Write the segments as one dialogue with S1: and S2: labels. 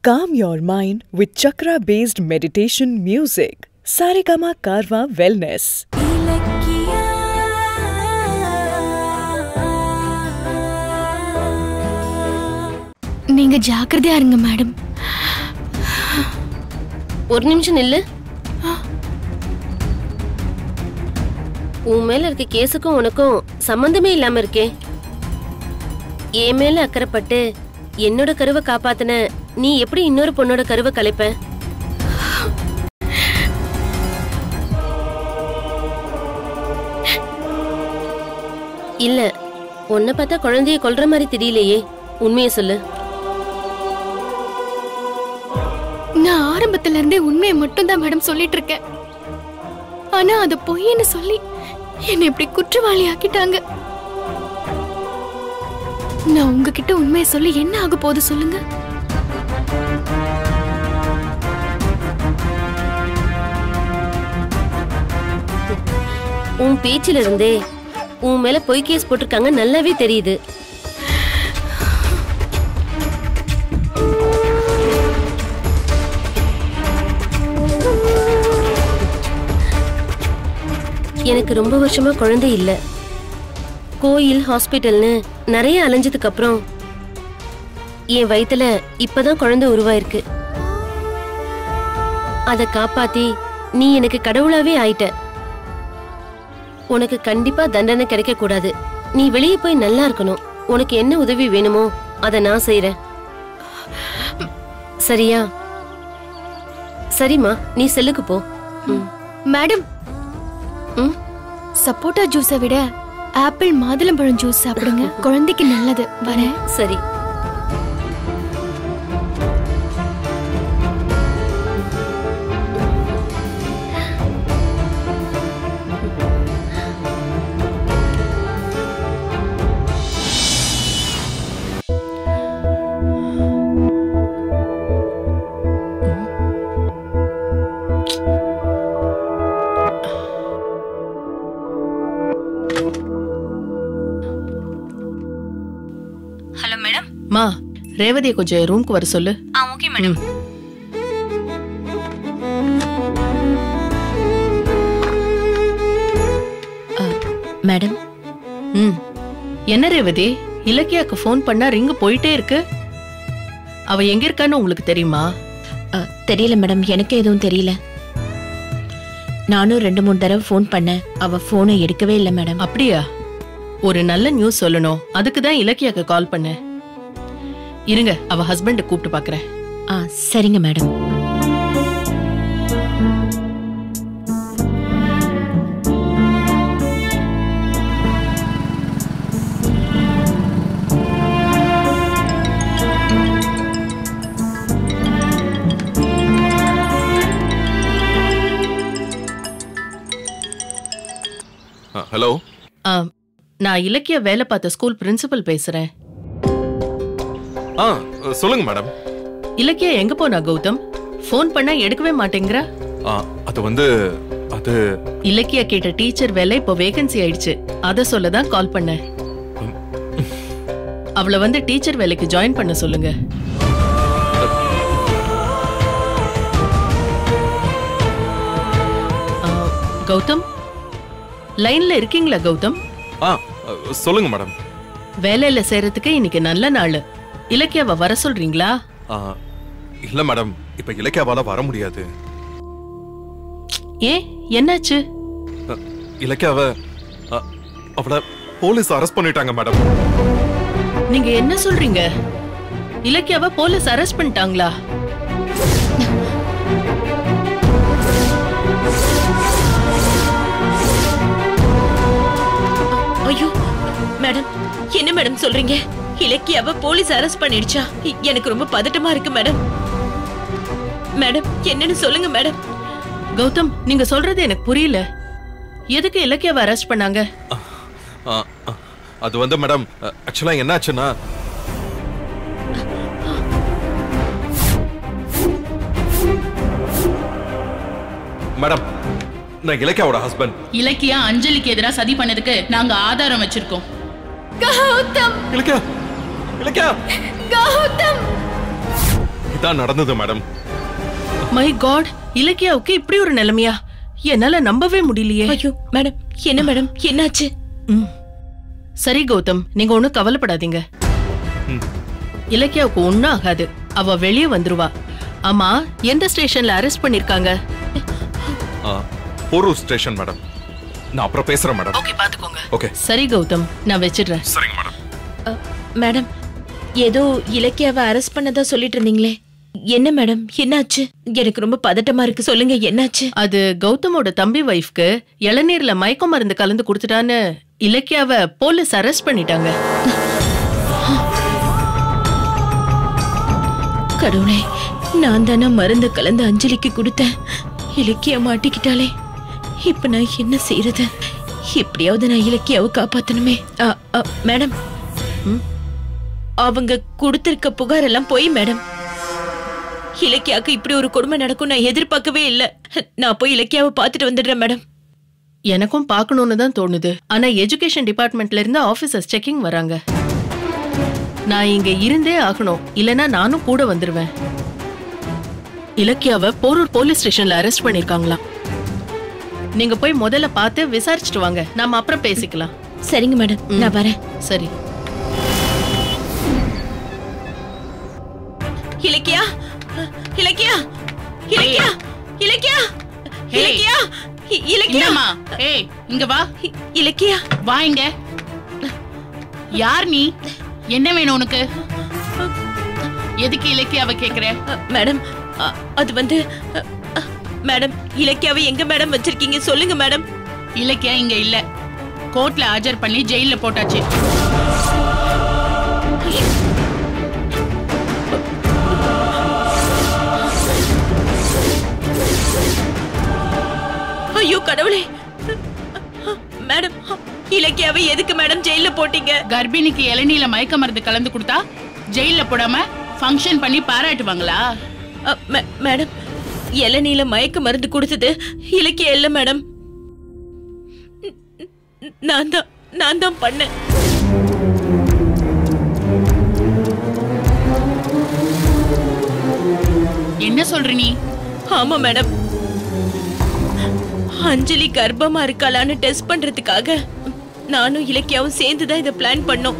S1: Calm your mind with chakra based meditation music. Saregama Karwa Wellness.
S2: நீங்க ஜாக்கிரதையா இருங்க madam
S3: ஒரு நிமிஷம் நில்லு உன் மேல இருக்க கேஸுக்கும் உனக்கும் சம்பந்தமே இல்லாம இருக்கே என் மேல அக்கறைப்பட்டு என்னோட கருவை காப்பாத்துன நீ எப்படி இன்னொரு பொண்ணோட கருவை கலைப்ப இல்ல உன்னை பார்த்தா குழந்தைய கொல்ற மாதிரி தெரியலையே உண்மையை சொல்லு
S2: நான் ஆரம்பத்துல இருந்தே உண்மையை மட்டும் தான் மேடம் சொல்லிட்டு இருக்கேன் ஆனா அது பொய்ன்னு சொல்லி என்னை இப்படி குற்றவாளி ஆக்கிட்டாங்க நான் உங்ககிட்ட உண்மையை சொல்லி என்ன ஆக போகுது சொல்லுங்க
S3: உன் பேச்சில இருந்தே உன் மேல பொய் கேஸ் போட்டிருக்காங்க நல்லாவே தெரியுது எனக்கு ரொம்ப வருஷமா குழந்தை இல்ல கோயில் ஹாஸ்பிட்டல்னு நிறைய அலைஞ்சதுக்கு அப்புறம் என் வயித்துல இப்பதான் குழந்தை உருவாயிருக்கு அத காப்பாத்தி நீ எனக்கு கடவுளாவே ஆயிட்ட உனக்கு கண்டிப்பா தண்டனை கிடைக்க கூடாது நீ வெளியே போய் நல்லா இருக்கணும் உனக்கு என்ன உதவி வேணுமோ அத நான் செய்றேன் சரியா சரிம்மா நீ செல்லுக்கு போ ம்.
S2: மேடம்
S3: ம்
S2: சப்போட்டா ஜூஸை விட ஆப்பிள் மாதுளம்பழம் ஜூஸ் சாப்பிடுங்க குழந்தைக்கு நல்லது வரேன்
S3: சரி
S4: ஹலோ மேடம்
S5: மா ரேவதியை கொஞ்சம் ரூம்க்கு வர சொல்லு
S4: ஆ ஓகே மேடம்
S6: மேடம்
S5: ம் என்ன ரேவதி இலக்கியாக்கு ஃபோன் பண்ணா ரிங்கு போயிட்டே இருக்கு அவ எங்க இருக்கான்னு உங்களுக்கு தெரியுமா
S6: அ, தெரியல மேடம் எனக்கு எதுவும் தெரியல நானும் ரெண்டு மூணு தடவை ஃபோன் பண்ணேன் அவ போனை எடுக்கவே இல்லை மேடம்
S5: அப்படியா ஒரு நல்ல நியூஸ் சொல்லணும் அதுக்கு தான் இலக்கியாக்கு கால் பண்ணேன் இருங்க அவ ஹஸ்பண்ட கூப்பிட்டு பாக்குறேன்
S6: ஆ சரிங்க மேடம்
S7: ஹலோ
S5: ஆ, நான் இலக்கியா வேலை பார்த்த ஸ்கூல் பிரின்சிபல் பேசுறேன்
S7: ஆ சொல்லுங்க மேடம்
S5: இலக்கியா எங்க போனா கௌதம் ஃபோன் பண்ணா எடுக்கவே மாட்டேங்கிற
S7: ஆ, அது வந்து அது
S5: இலக்கியா கேட்ட டீச்சர் வேலை இப்போ வேகன்சி ஆயிடுச்சு அத சொல்ல தான் கால் பண்ணேன் அவளை வந்து டீச்சர் வேலைக்கு ஜாயின் பண்ண சொல்லுங்க ஆ, கௌதம் லைன்ல இருக்கீங்களா கௌதம்
S7: ஆ சொல்லுங்க மேடம்
S5: வேலையில சேர்றதுக்கு இன்னைக்கு நல்ல நாள் இலக்கியாவை வர சொல்றீங்களா
S7: ஆ, இல்ல மேடம் இப்ப இலக்கியாவால வர முடியாது
S5: ஏன் என்னாச்சு
S7: அ, இலக்கியாவ அ, அவள போலீஸ் அரெஸ்ட் பண்ணிட்டாங்க மேடம்
S5: நீங்க என்ன சொல்றீங்க இலக்கியாவை போலீஸ் அரெஸ்ட் பண்ணிட்டாங்களா
S6: ஐயோ மேடம் என்ன மேடம் சொல்றீங்க இலக்கியாவை போலீஸ் அரெஸ்ட் பண்ணிடுச்சா இ- எனக்கு ரொம்ப பதட்டமா இருக்கு மேடம் மேடம் என்னன்னு சொல்லுங்க மேடம்
S5: கௌதம் நீங்க சொல்றது எனக்கு புரியல எதுக்கு இலக்கியாவை அரெஸ்ட் பண்ணாங்க
S7: ஆ, ஆ, அது வந்து மேடம் ஆக்சுவலா என்னாச்சுன்னா மேடம் நான் இலக்கியாவோட ஹஸ்பண்ட்
S4: இலக்கியா அஞ்சலிக்கு எதிராக சதி பண்ணதுக்கு நாங்க ஆதாரம் வச்சிருக்கோம்
S2: கௌதம்
S7: இலக்கியா இலக்கியா
S2: கௌதம்
S7: இதான் நடந்தது மேடம்
S5: மை காட் இலக்கியாவுக்கு இப்படி ஒரு நிலைமையா என்னால நம்பவே முடியலையே
S6: ஐயோ மேடம் என்ன மேடம் என்னாச்சு
S5: ம். சரி கௌதம் நீங்க ஒண்ணும் கவலைப்படாதீங்க
S7: ம்.
S5: இலக்கியாவுக்கு ஒண்ணும் ஆகாது அவ வெளியே வந்துருவா ஆமா எந்த ஸ்டேஷன்ல அரெஸ்ட் பண்ணிருக்காங்க
S7: ஆ, போரூர் ஸ்டேஷன் மேடம் நான் அப்புறம் பேசுறேன் மேடம்
S5: ஓகே பாத்துக்கோங்க
S7: ஓகே
S5: சரி கௌதம் நான் வச்சிடுறேன்
S7: சரிங்க மேடம்
S6: அ, மேடம் ஏதோ இலக்கியாவை அரெஸ்ட் பண்ணதா சொல்லிட்டு இருந்தீங்களே என்ன மேடம் என்னாச்சு எனக்கு ரொம்ப பதட்டமா இருக்கு சொல்லுங்க என்னாச்சு
S5: அது கௌதமோட தம்பி வைஃப்க்கு இளநீர்ல மயக்க மருந்து கலந்து கொடுத்துட்டான்னு இலக்கியாவை போலீஸ் அரெஸ்ட் பண்ணிட்டாங்க
S6: கடவுளே நான் தானே மருந்து கலந்து அஞ்சலிக்கு கொடுத்தேன் இலக்கியா மாட்டிக்கிட்டாளே இப்ப நான் என்ன செய்யறது எப்படியாவது நான் இலக்கியாவை காப்பாத்தணுமே அ, அ, மேடம் ம், அவங்க கொடுத்திருக்க புகார் எல்லாம் போய் மேடம் இலக்கியாக்கு இப்படி ஒரு கொடுமை நடக்கும் நான் எதிர்பார்க்கவே இல்ல நான் போய் இலக்கியாவை பார்த்துட்டு வந்துடுறேன் மேடம்
S5: எனக்கும் பார்க்கணும்னு தான் தோணுது ஆனா எஜுகேஷன் டிபார்ட்மெண்ட்ல இருந்து ஆபீசர்ஸ் செக்கிங் வராங்க நான் இங்க இருந்தே ஆகணும் இல்லனா நானும் கூட வந்துருவேன் இலக்கியாவை போரூர் போலீஸ் ஸ்டேஷன்ல அரெஸ்ட் பண்ணிருக்காங்களாம் நீங்க போய் முதல்ல பார்த்து விசாரிச்சுட்டு வாங்க நாம அப்புறம் பேசிக்கலாம்
S6: சரிங்க மேடம் நான் வரேன்
S5: சரி
S6: இலக்கியா இலக்கியா இலக்கியா இலக்கியா இலக்கியா இ- இலக்கியா
S4: என்னம்மா ஏய் இங்க வா
S6: இ- இலக்கியா
S4: வா இங்க யார் நீ என்ன வேணும் உனக்கு எதுக்கு இலக்கியாவை கேக்குற
S6: அ, மேடம் அ, அது வந்து அ, அ, மேடம் இலக்கியாவை எங்க மேடம் வச்சிருக்கீங்க சொல்லுங்க மேடம்
S4: இலக்கியா இங்க இல்ல கோர்ட்ல ஆஜர் பண்ணி ஜெயில்ல போட்டாச்சு
S6: ஐயோ கடவுளே மேடம் இலக்கியாவை எதுக்கு மேடம் ஜெயில போட்டீங்க
S4: கர்ப்பிணிக்கு இளநீல மயக்க மருந்து கலந்து கொடுத்தா ஜெயில்ல போடாம ஃபங்க்ஷன் பண்ணி பாராட்டுவாங்களா
S6: அ, மே- மேடம் இளநீல மயக்க மருந்து கொடுத்தது இலக்கியா இல்ல மேடம் நான் தான் நான் தான் பண்ணேன்
S4: என்ன சொல்ற நீ
S6: ஆமா மேடம் அஞ்சலி கர்ப்பமா இருக்காளான்னு டெஸ்ட் பண்றதுக்காக நானும் இலக்கியாவும் சேர்ந்து தான் இதை பிளான் பண்ணோம்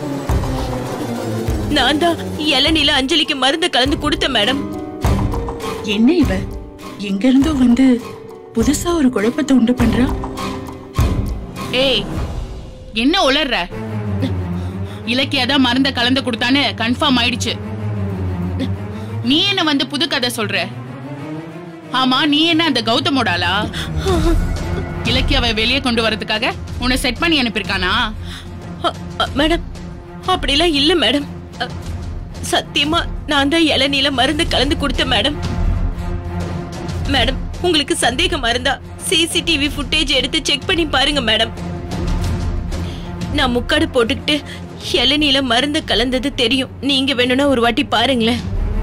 S6: நான் தான் இளநில அஞ்சலிக்கு மருந்து கலந்து கொடுத்தேன் மேடம்
S8: என்ன இவ எங்க இருந்தோ வந்து புதுசா ஒரு குழப்பத்தை உண்டு பண்றா
S4: ஏய் என்ன உளர்ற இலக்கியா தான் மருந்த கலந்து கொடுத்தான்னு கன்ஃபார்ம் ஆயிடுச்சு நீ என்ன வந்து புது கதை சொல்ற ஆமா நீ என்ன அந்த கௌதமோட ஆளா இலக்கியாவை வெளியே கொண்டு வரதுக்காக உன்னை செட் பண்ணி அனுப்பியிருக்கானா
S6: அ, அ, மேடம் அப்படிலாம் இல்ல மேடம் அ, சத்தியமா நான் தான் இளநீல மருந்து கலந்து கொடுத்தேன் மேடம் மேடம் உங்களுக்கு சந்தேகமா இருந்தா சிசிடிவி ஃபுட்டேஜ் எடுத்து செக் பண்ணி பாருங்க மேடம் நான் முக்காடு போட்டுக்கிட்டு இளநீல மருந்து கலந்தது தெரியும் நீங்க வேணும்னா ஒரு வாட்டி பாருங்களேன்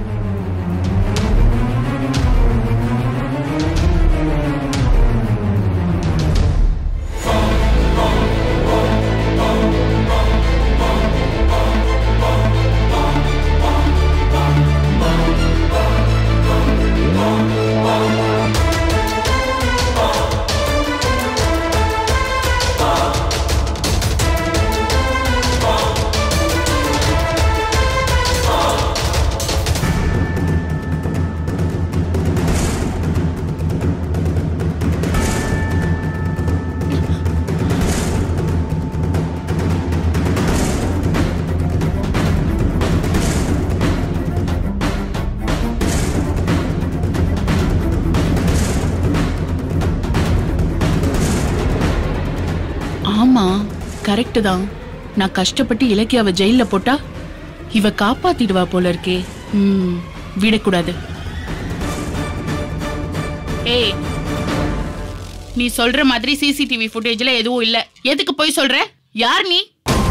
S4: ஆமா கரெக்ட் தான் நான் கஷ்டப்பட்டு இலக்கியாவை ஜெயில்ல போட்டா இவ காப்பாத்திடுவா போல இருக்கே ம் விடக்கூடாது ஏய் நீ சொல்ற மாதிரி சிசிடிவி ஃபுட்டேஜ்ல எதுவும் இல்ல எதுக்கு போய் சொல்ற யார் நீ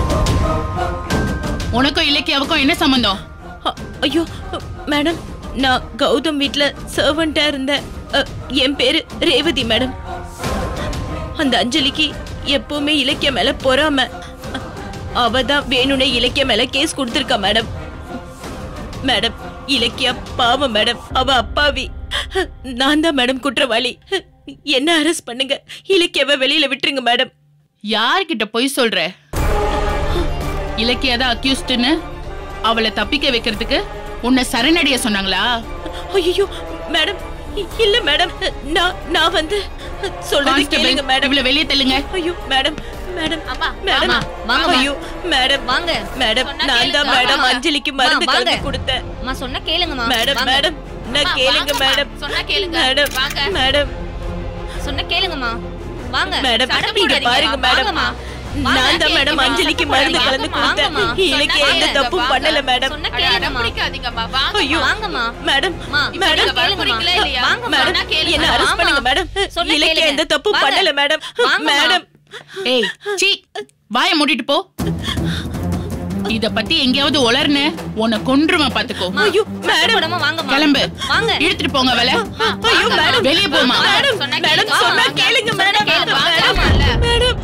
S4: உனக்கும் இலக்கியாவுக்கும் என்ன சம்பந்தம்
S6: அ- ஐயோ மேடம் நான் கௌதம் வீட்ல சர்வெண்டா இருந்தேன் அ, என் பேரு ரேவதி மேடம் அந்த அஞ்சலிக்கு எப்பவுமே இலக்கிய மேல பொறாம அ, அவ தான் வேணும்னே இலக்கிய மேல கேஸ் கொடுத்திருக்கா மேடம் மேடம் இலக்கியா பாவம் மேடம் அவ அப்பாவி நான் தான் மேடம் குற்றவாளி என்ன அரெஸ்ட் பண்ணுங்க இலக்கியாவை வெளியில விட்டுருங்க மேடம்
S4: யார்கிட்ட பொய் சொல்ற இலக்கியா தான் அக்யூஸ்டுன்னு அவளை தப்பிக்க வைக்கிறதுக்கு உன்னை சரணடைய சொன்னாங்களா
S6: ஐயோ மேடம் இல்ல மேடம் நான் நான் வந்து சொல்றது கேளுங்க
S4: கான்ஸ்டபிள்
S6: மேடம்
S4: இவளை வெளியே தள்ளுங்க
S6: ஐயோ மேடம் மேடம்
S9: அம்மா,
S6: மேடம்
S9: அம்மா, வாங்கம்மா.
S6: ஐயோ மேடம்
S9: வாங்க.
S6: மேடம்
S9: சொன்னா
S6: நான்
S9: கேளுங்க.
S6: தான் மேடம்
S9: வாங்க.
S6: அஞ்சலிக்கு மருந்து
S9: அம்மா,
S6: கலந்து
S9: வாங்க.
S6: கொடுத்தேன்
S9: அம்மா சொன்னா கேளுங்கம்மா
S6: மேடம்
S9: வாங்க.
S6: மேடம் நான்
S9: அம்மா,
S6: கேளுங்க
S9: வாங்கம்மா.
S6: மேடம்
S9: சொன்னா கேளுங்க.
S6: மேடம்
S9: வாங்க.
S6: மேடம்
S9: சொன்னா கேளுங்கம்மா வாங்க
S6: மேடம்
S9: சண்டை
S6: இங்க
S9: போடாதீங்க.
S6: பாருங்க மேடம்
S9: வாங்கம்மா.
S6: நான் தான் மேடம்
S9: வாங்க.
S6: அஞ்சலிக்கு மருந்து கலந்து கொடுத்தேன்
S9: வாங்கம்மா.
S6: இலக்கிய
S9: சொன்னா
S6: எந்த
S9: கேளுங்க.
S6: தப்பும் பண்ணல மேடம்
S9: சொன்னா கேளுங்கம்மா
S6: ஐயோ
S9: வாங்கம்மா
S6: மேடம்
S9: அம்மா,
S6: மேடம்
S9: நீங்க வரப்போறீங்களா இல்லையா?
S6: வாங்கம்மா.
S9: சொன்னா கேளுங்க.
S6: என்ன அரெஸ்ட்
S9: வாமா.
S6: பண்ணுங்க மேடம்
S9: சொன்னா
S6: இலக்கிய
S9: கேளுங்க.
S6: எந்த தப்பும்
S9: வாங்க.
S6: பண்ணல மேடம்
S9: வாங்கம்மா.
S6: மேடம்
S4: ஏய் சீ வாய மூடிட்டு போ இத பத்தி எங்கேயாவது உளர்ன உன்னை கொன்றுவேன் பாத்துக்கோ
S6: ஐயோ மேடம்
S9: போடாம வாங்கம்மா
S4: கிளம்பு
S9: வாங்க
S4: இழுத்துட்டு போங்க வேலை
S6: ஐயோ மேடம்
S4: வெளியே போமா
S6: மேடம்
S9: சொன்னா
S6: மேடம்
S9: கேளுங்க.
S6: சொன்னா
S9: வாங்க.
S6: கேளுங்க
S9: சொன்னா
S6: மேடம்
S9: கேளுங்க.
S6: மேடம்
S9: வாங்கம்மா.
S6: மேடம்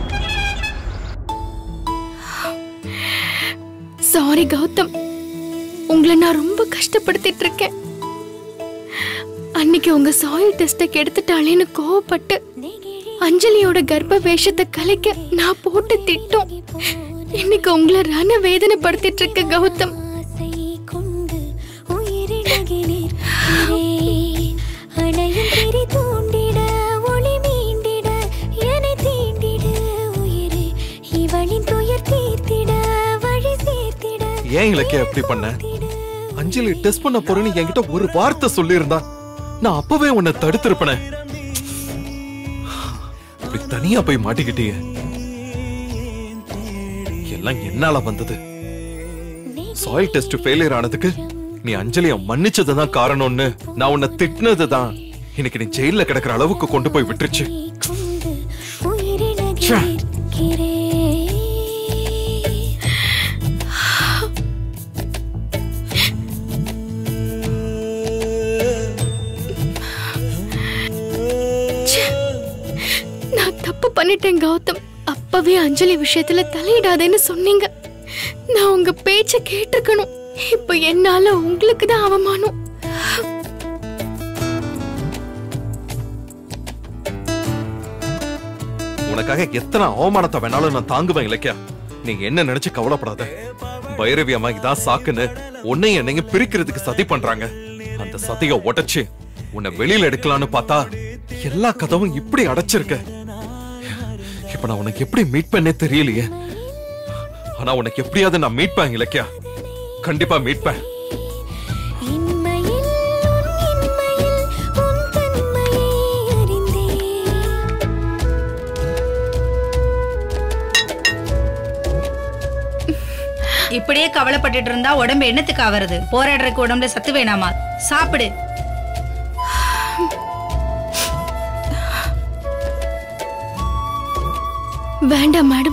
S2: சாரி கௌதம் உங்களை நான் ரொம்ப கஷ்டப்படுத்திட்டு இருக்கேன் அன்னைக்கு உங்க சாயில் டெஸ்ட கெடுத்துட்டாளேன்னு கோவப்பட்டு அஞ்சலியோட கர்ப்ப வேஷத்தை கலைக்க நான் போட்டு திட்டம் இன்னைக்கு உங்களை ரண வேதனைப்படுத்திட்டு இருக்க கௌதம்
S10: அணையும் திரி தூண்டிட ஒளி மீண்டிட என்னை தீண்டிட உயிரே இவளின் துயர் தீர்த்திட வழி சேர்த்திட
S7: ஏன் இலக்கிய எப்படி பண்ண அஞ்சலி டெஸ்ட் பண்ண போறேன்னு என்கிட்ட ஒரு வார்த்தை சொல்லியிருந்தா நான் அப்பவே உன்னை தடுத்திருப்பனே இப்படி தனியா போய் மாட்டிக்கிட்டியே எல்லாம் என்னால வந்தது சாயில் டெஸ்ட் ஃபெயிலியர் ஆனதுக்கு நீ அஞ்சலிய மன்னிச்சது தான் காரணம்னு நான் உன்னை திட்டினது தான் இன்னைக்கு நீ ஜெயில கிடக்குற அளவுக்கு கொண்டு போய் விட்டுருச்சு
S10: கொண்டு உயிரிழகிறேன்
S7: ச்சே.
S2: நான் தப்பு பண்ணிட்டேன் கௌதம் அப்பவே அஞ்சலி விஷயத்துல தலையிடாதேன்னு சொன்னீங்க நான் உங்க பேச்ச கேட்டிருக்கணும் இப்ப என்னால உங்களுக்கு தான் அவமானம்
S7: உனக்காக எத்தனை அவமானத்தை வேணாலும் நான் தாங்குவேன் இலக்கியா நீ என்ன நினைச்சு கவலைப்படாத பைரவி அம்மா இதான் சாக்குன்னு உன்னையும் என்னையும் பிரிக்கிறதுக்கு சதி பண்றாங்க அந்த சதிய உடைச்சு உன்னை வெளியில எடுக்கலாம்னு பார்த்தா எல்லா கதவும் இப்படி அடைச்சிருக்க இப்ப நான் உனக்கு எப்படி மீட் பண்ணே தெரியலையே ஆனா உனக்கு எப்படியாவது நான் மீட்பேன் இலக்கியா கண்டிப்பா மீட்பேன்
S10: இன்மையில் உன் இன்மையில் உன் தன்மையை அறிந்தேன்
S11: இப்படியே கவலைப்பட்டுட்டு இருந்தா உடம்பு என்னத்துக்கு ஆவறது போராடுறதுக்கு உடம்புல சத்து வேணாமா சாப்பிடு
S2: வேண்டாம் மேடம்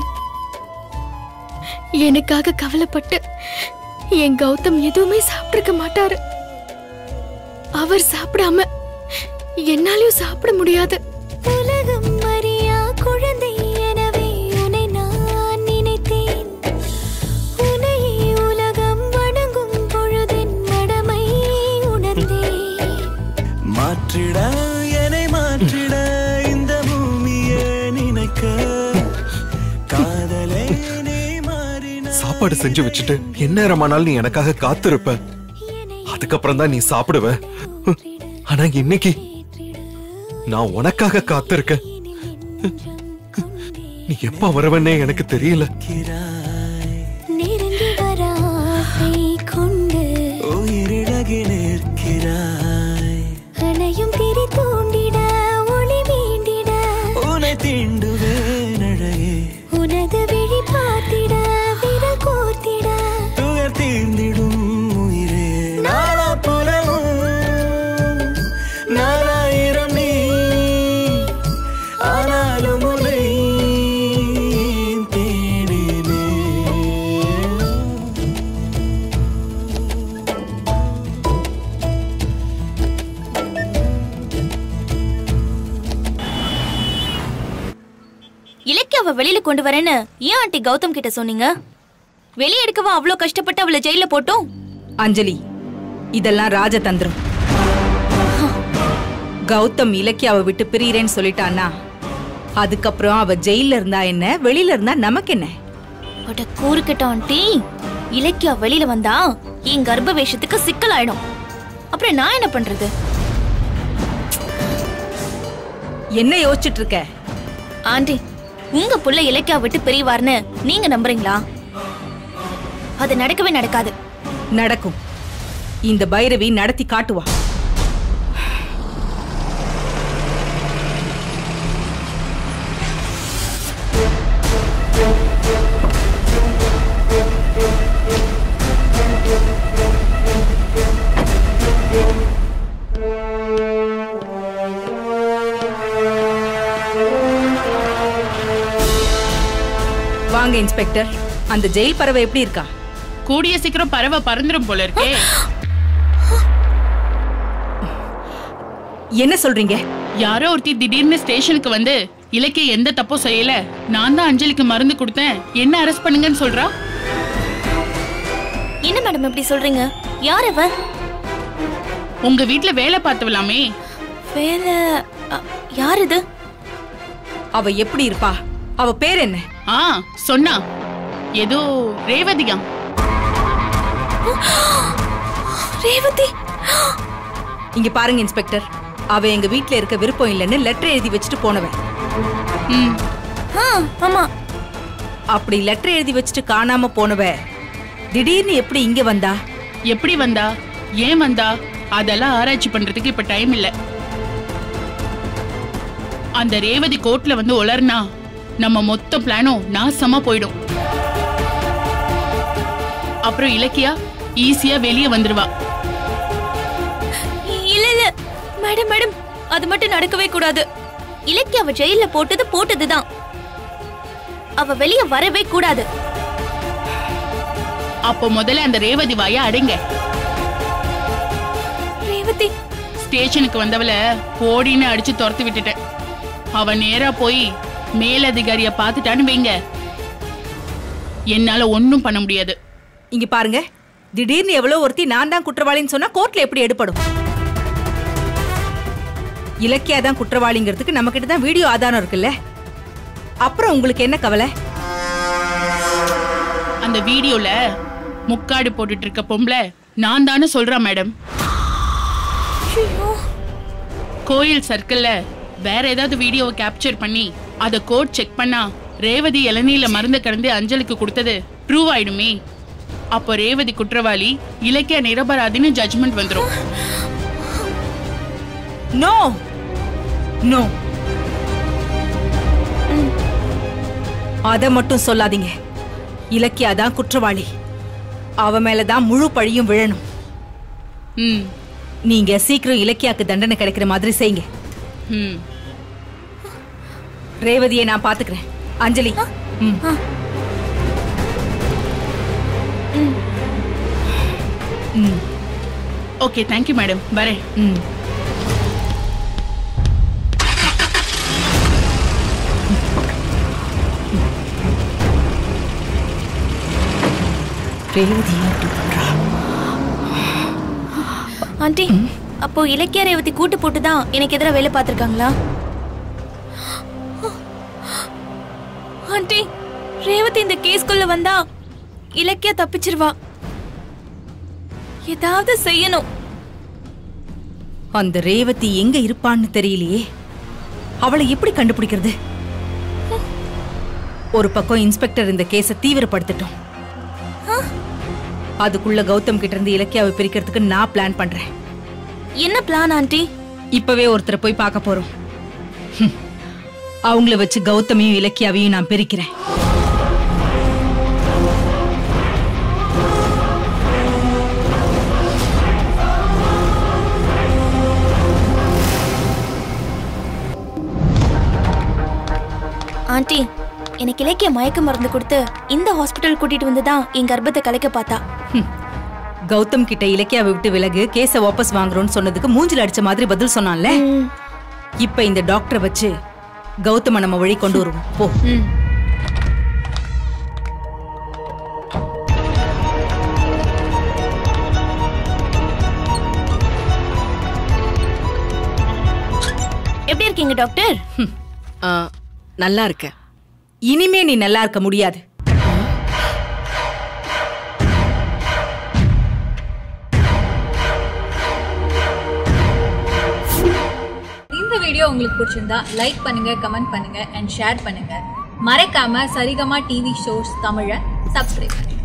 S2: எனக்காக கவலைப்பட்டு என் கௌதம் எதுவுமே சாப்பிட்டிருக்க மாட்டாரு அவர் சாப்பிடாம என்னாலயும் சாப்பிட முடியாது
S10: உலகம் அறியா குழந்தை எனவே உன்னை நான் நினைத்தேன் உன்னையே உலகம் வணங்கும் பொழுதின் மடமை உணர்ந்தேன்
S12: மாற்றிட என்னை மாற்றிட இந்த பூமியை நினைக்க காதலை நீ மாறின
S7: சாப்பாடு செஞ்சு வச்சுட்டு எந்நேரமானாலும் நீ எனக்காக காத்திருப்ப அதுக்கப்புறம் தான் நீ சாப்பிடுவ ஆனா இன்னைக்கு நான் உனக்காக காத்திருக்கேன் நீ எப்ப வருவன்னே எனக்கு தெரியல
S10: நெருங்கி வர ஆசை கொண்டு
S12: உயிரிழகி நிற்கிறாய்
S10: அணையும் திரி தூண்டிட ஒளி மீண்டிட
S12: உன்னை தீண்டுவேன் அழகே
S10: உனது விழி பார்த்திட விரல் கோர்த்திட
S12: துயர் தீர்ந்திடும் உயிரே நாளா புலவும் நாலாயிரம் நீ ஆனாலும் உன்னை தேடினேன்
S9: இலக்கியாவை வெளியில கொண்டு வரேன்னு ஏன் ஆண்டி கௌதம் கிட்ட சொன்னீங்க வெளியே எடுக்கவா அவ்வளோ கஷ்டப்பட்டு அவளை ஜெயில போட்டோம்
S11: அஞ்சலி இதெல்லாம் ராஜதந்திரம் கௌதம் இலக்கியாவை விட்டு பிரியறேன்னு சொல்லிட்டான்னா அதுக்கப்புறம் அவ ஜெயில இருந்தா என்ன வெளியில இருந்தா நமக்கு என்ன
S9: அட கூறுக்கட்ட ஆண்டி இலக்கியா வெளியில வந்தா என் கர்ப்ப வேஷத்துக்கு சிக்கலாயிடும் அப்புறம் நான் என்ன பண்றது
S11: என்ன யோசிச்சுட்டு இருக்க
S9: ஆண்டி உங்க புள்ள இலக்கியா விட்டு பிரிவார்னு நீங்க நம்புறீங்களா அது நடக்கவே நடக்காது
S11: நடக்கும் இந்த பைரவி நடத்தி காட்டுவா வாங்க இன்ஸ்பெக்டர் அந்த ஜெயில் பறவை எப்படி இருக்கா
S4: கூடிய சீக்கிரம் பறவை பறந்துரும் போல இருக்கே
S11: என்ன சொல்றீங்க
S4: யாரோ ஒருத்தி திடீர்னு ஸ்டேஷனுக்கு வந்து இலக்கிய எந்த தப்பும் செய்யல நான் தான் அஞ்சலிக்கு மருந்து கொடுத்தேன் என்ன அரெஸ்ட் பண்ணுங்கன்னு சொல்றா
S9: என்ன மேடம் இப்படி சொல்றீங்க யார் அவ
S4: உங்க வீட்ல வேலை பார்த்தவலாமே
S9: வேலை அ, யார் இது
S11: அவ எப்படி இருப்பா அவ பேர் என்ன
S4: ஆ சொன்னா ஏதோ ரேவதியா
S9: ரேவதி
S11: இங்க பாருங்க இன்ஸ்பெக்டர் அவ எங்க வீட்ல இருக்க விருப்பம் இல்லைன்னு லெட்டர் எழுதி வச்சுட்டு போனவன்
S4: ம்
S9: ஆ ஆமா
S11: அப்படி லெட்டர் எழுதி வச்சுட்டு காணாம போனவ திடீர்னு எப்படி இங்க வந்தா
S4: எப்படி வந்தா ஏன் வந்தா அதெல்லாம் ஆராய்ச்சி பண்றதுக்கு இப்ப டைம் இல்ல அந்த ரேவதி கோர்ட்ல வந்து உளர்னா நம்ம மொத்த பிளானும் நாசமா போயிடும் அப்புறம் இலக்கியா ஈஸியா வெளியே வந்துருவா
S9: இல்ல இல்ல மேடம் மேடம் அது மட்டும் நடக்கவே கூடாது இலக்கிய அவ ஜெயில போட்டது போட்டதுதான் அவ வெளிய வரவே கூடாது
S4: அப்போ முதல்ல அந்த ரேவதி வாய அடைங்க
S9: ரேவதி
S4: ஸ்டேஷனுக்கு வந்தவள போடின்னு அடிச்சு துரத்து விட்டுட்டேன் அவ நேரா போய் மேலதிகாரிய பாத்துட்டான்னு வைங்க என்னால ஒண்ணும் பண்ண முடியாது
S11: இங்க பாருங்க திடீர்னு எவ்வளவு ஒருத்தி நான் தான் குற்றவாளின்னு சொன்னா கோர்ட்ல எப்படி எடுப்படும் இலக்கியா தான் குற்றவாளிங்கிறதுக்கு நம்ம கிட்ட தான் வீடியோ ஆதாரம் இருக்குல்ல அப்புறம் உங்களுக்கு என்ன கவலை
S4: அந்த வீடியோல முக்காடு போட்டுட்டு இருக்க பொம்பளை நான் தானே சொல்றேன் மேடம் கோயில் சர்க்கிள்ல வேற ஏதாவது வீடியோவை கேப்சர் பண்ணி அத கோட் செக் பண்ணா ரேவதி இளநீல மருந்து கடந்து அஞ்சலிக்கு கொடுத்தது ப்ரூவ் ஆயிடுமே அப்போ ரேவதி குற்றவாளி இலக்கிய நிரபராதின்னு ஜட்ஜ்மெண்ட் வந்துரும்
S11: நோ நோ அத மட்டும் சொல்லாதீங்க இலக்கியா தான் குற்றவாளி அவ மேலதான் முழு பழியும் விழணும்
S4: ம்
S11: நீங்க சீக்கிரம் இலக்கியாக்கு தண்டனை கிடைக்கிற மாதிரி செய்யுங்க
S4: ம்
S11: ரேவதியை நான் பாத்துக்கிறேன் அஞ்சலி ம். ம்
S4: ஓகே தேங்க்யூ மேடம் வரேன்
S11: ம் ரேவதி அப்படி பண்றா
S9: ஆண்டி அப்போ இலக்கிய ரேவதி கூட்டு போட்டு தான் எனக்கு எதிராக வேலை பார்த்துருக்காங்களா ஆண்டி ரேவதி இந்த கேஸ்குள்ள வந்தா இலக்கியா தப்பிச்சிருவா ஏதாவது செய்யணும்
S11: அந்த ரேவதி எங்க இருப்பான்னு தெரியலையே அவளை எப்படி கண்டுபிடிக்கிறது ஒரு பக்கம் இன்ஸ்பெக்டர் இந்த கேஸை தீவிரப்படுத்திட்டோம் அதுக்குள்ள கௌதம் கிட்ட இருந்து இலக்கியாவை பிரிக்கிறதுக்கு நான் பிளான் பண்றேன்
S9: என்ன பிளான் ஆண்டி
S11: இப்பவே ஒருத்தரை போய் பார்க்க போறோம் ஹம். அவங்கள வச்சு கௌதமையும் இலக்கியாவையும் நான் பிரிக்கிறேன்
S9: ஆண்டி எனக்கு இலக்கிய மயக்க மருந்து கொடுத்து இந்த ஹாஸ்பிட்டல் கூட்டிட்டு வந்து தான் என் கர்ப்பத்தை கலைக்க பார்த்தா
S11: ஹம். கௌதம் கிட்ட இலக்கியாவை விட்டு விலகு கேஸை வாபஸ் வாங்குறோம்னு சொன்னதுக்கு மூஞ்சில அடிச்ச மாதிரி பதில் சொன்னான்ல இப்ப இந்த டாக்டரை வச்சு கௌதம நம்ம வழி கொண்டு வருவோம் போ
S9: எப்படி இருக்கீங்க டாக்டர்
S11: நல்லா இருக்க இனிமே நீ நல்லா இருக்க முடியாது
S13: இந்த வீடியோ உங்களுக்கு பிடிச்சிருந்தா லைக் பண்ணுங்க கமெண்ட் பண்ணுங்க அண்ட் ஷேர் பண்ணுங்க மறக்காம சரிகமா டிவி ஷோஸ் தமிழை சப்ஸ்கிரைப் பண்ணுங்க